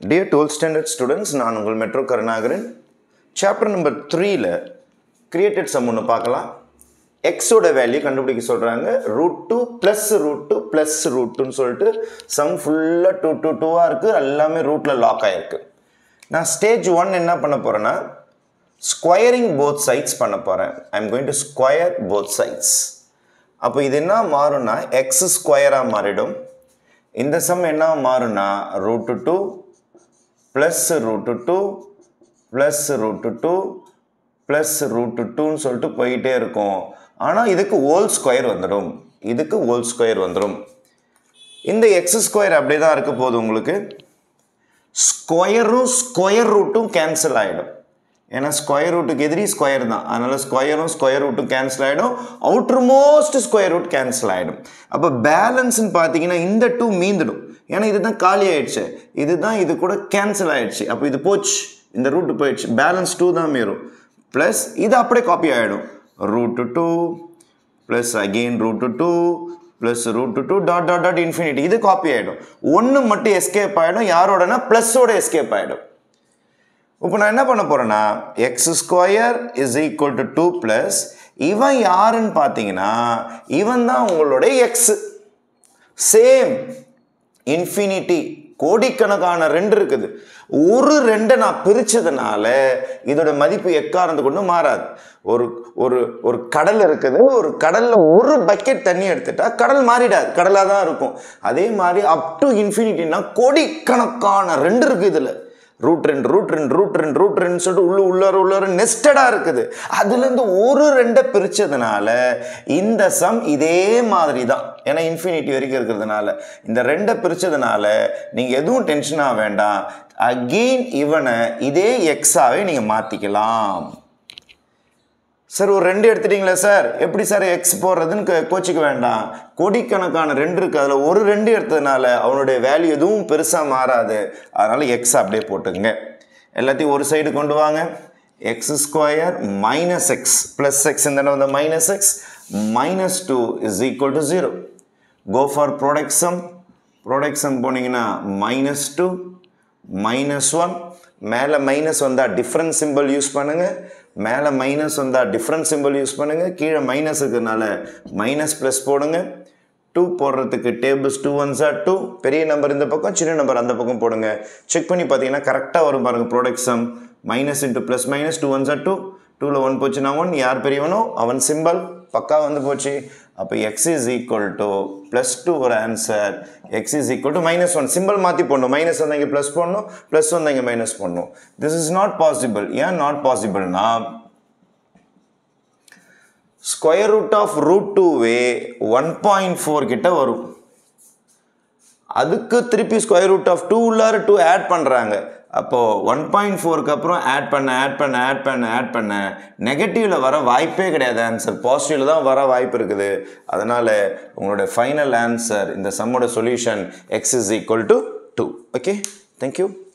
dear twelfth standard students நான் உங்கள் metro Karunakaran chapter number த்ரீல கிரியேட்டட் சம் ஒன்று பார்க்கலாம் எக்ஸோட வேல்யூ கண்டுபிடிக்க சொல்கிறாங்க root two plus root two plus root டூன்னு சொல்லிட்டு சம் ஃபுல்லாக டூ டூ டூவாக இருக்குது எல்லாமே ரூட்டில் லாக் ஆகிருக்கு நான் ஸ்டேஜ் ஒன் என்ன பண்ண போகிறேன்னா ஸ்கொயரிங் போத் சைட்ஸ் பண்ண போகிறேன் I am going to square both sides அப்போ இது என்ன மாறும்னா எக்ஸ் ஸ்கொயராக மாறிடும் இந்த சம் என்ன மாறும்னா root two plus root two plus root two plus root டூன்னு சொல்லிட்டு போயிட்டே இருக்கும் ஆனால் இதுக்கு ஹோல் ஸ்கொயர் வந்துடும் இதுக்கு ஹோல் ஸ்கொயர் வந்துடும் இந்த எக்ஸ் ஸ்கொயர் அப்படியே தான் இருக்க போகுது உங்களுக்கு ஸ்கொயரும் ஸ்கொயர் ரூட்டும் கேன்சல் ஆகிடும் ஏன்னா ஸ்கொயர் ரூட்டுக்கு எதிரி ஸ்கொயர் தான் அதனால் ஸ்கொயரும் ஸ்கொயர் ரூட்டும் கேன்சல் ஆகிடும் outermost square root cancel ஆகிடும் அப்போ பேலன்ஸ்னு பார்த்தீங்கன்னா இந்த டூ மீந்துடும் ஏன்னா இதுதான் காலி ஆயிடுச்சு இதுதான் இது கூட கேன்சல் ஆயிடுச்சு அப்போ இது போச்சு இந்த ரூட்டு போயிடுச்சு பேலன்ஸ் டூ தான் மீறும் ப்ளஸ் இது அப்படியே காப்பி ஆகிடும் root two plus again root two plus root two dot dot dot infinity இது காப்பி ஆகிடும் ஒன்று மட்டும் எஸ்கேப் ஆகிடும் யாரோடனா ப்ளஸ்ஸோட எஸ்கேப் ஆகிடும் இப்போ நான் என்ன பண்ண போகிறேன்னா x square is equal to two plus இவன் யாருன்னு பார்த்தீங்கன்னா இவன் தான் உங்களுடைய எக்ஸ் சேம் இன்ஃபினிட்டி கோடிக்கணக்கான ரெண்டு இருக்குது ஒரு ரெண்டை நான் பிரித்ததுனால இதோட மதிப்பு எக்காரந்து கொண்டு மாறாது ஒரு ஒரு ஒரு கடல் இருக்குது ஒரு கடலில் ஒரு பக்கெட் தண்ணி எடுத்துட்டா கடல் மாறிடாது கடலாக தான் இருக்கும் அதே மாதிரி அப் டு இன்ஃபினிட்டினா கோடிக்கணக்கான ரெண்டு இருக்குது இதில் ரூட் ரெண்டு ரூட் ரெண்டு ரூட் ரெண்டு ரூட் ரெண்டு சொல்லிட்டு உள்ள உள்ளார உள்ளார நெஸ்டடாக இருக்குது அதுலேருந்து ஒரு ரெண்டை பிரித்ததுனால இந்த சம் இதே மாதிரி தான் ஏன்னா இன்ஃபினிட்டி வரைக்கும் இருக்கிறதுனால இந்த ரெண்டை பிரித்ததுனால நீங்கள் எதுவும் டென்ஷனாக வேண்டாம் அகெயின் இவனை இதே எக்ஸாவே நீங்கள் மாற்றிக்கலாம் சார் ஒரு ரெண்டு எடுத்துட்டீங்களா சார் எப்படி சார் எக்ஸ் போடுறதுன்னு கோச்சிக்க வேண்டாம் கோடிக்கணக்கான ரெண்டு இருக்குது அதில் ஒரு ரெண்டு எடுத்ததுனால அவனுடைய வேல்யூ எதுவும் பெருசாக மாறாது அதனால் எக்ஸ் அப்படியே போட்டுங்க எல்லாத்தையும் ஒரு சைடு கொண்டு வாங்க x square minus x plus x இந்த வந்து minus x minus two is equal to zero go for product sum product sum போனீங்கன்னா மைனஸ் டூ மைனஸ் ஒன் மேலே மைனஸ் வந்தால் டிஃப்ரெண்ட் சிம்பிள் யூஸ் பண்ணுங்கள் மேலே மைனஸ் வந்தால் டிஃப்ரெண்ட் சிம்பிள் யூஸ் பண்ணுங்கள் கீழே மைனஸ் இருக்கிறதுனால மைனஸ் ப்ளஸ் போடுங்க டூ போடுறதுக்கு tables two ones are two பெரிய நம்பர் இந்த பக்கம் சின்ன நம்பர் அந்த பக்கம் போடுங்க செக் பண்ணி பார்த்தீங்கன்னா கரெக்டாக வரும் பாருங்கள் product sum minus into plus minus two ones are two டூவில் ஒன் போச்சுன்னா ஒன் யார் பெரியவனோ அவன் சிம்பிள் பக்கா வந்து போச்சு அப்போ x is equal to plus two ஒரு answer x is equal to minus one simple மாற்றி போடணும் மைனஸ் வந்தால் இங்கே ப்ளஸ் போடணும் ப்ளஸ் வந்தால் இங்கே மைனஸ் போடணும் திஸ் இஸ் நாட் பாசிபிள் ஏன் நாட் பாசிபிள்னா ஸ்கொயர் ரூட் ஆஃப் ரூட் டூவே ஒன் பாயிண்ட் ஃபோர் கிட்ட வரும் அதுக்கு திருப்பி ஸ்கொயர் ரூட் ஆஃப் டூ உள்ளார டூ ஆட் பண்ணுறாங்க அப்போது ஒன் பாயிண்ட் ஃபோருக்கு அப்புறம் ஆட் பண்ண ஆட் பண்ண ஆட் பண்ண ஆட் பண்ண நெகட்டிவில் வர வாய்ப்பே கிடையாது ஆன்சர் பாசிட்டிவில் தான் வர வாய்ப்பு இருக்குது அதனால் உங்களுடைய ஃபைனல் ஆன்சர் இந்த சம்மோட solution x is equal to two okay thank you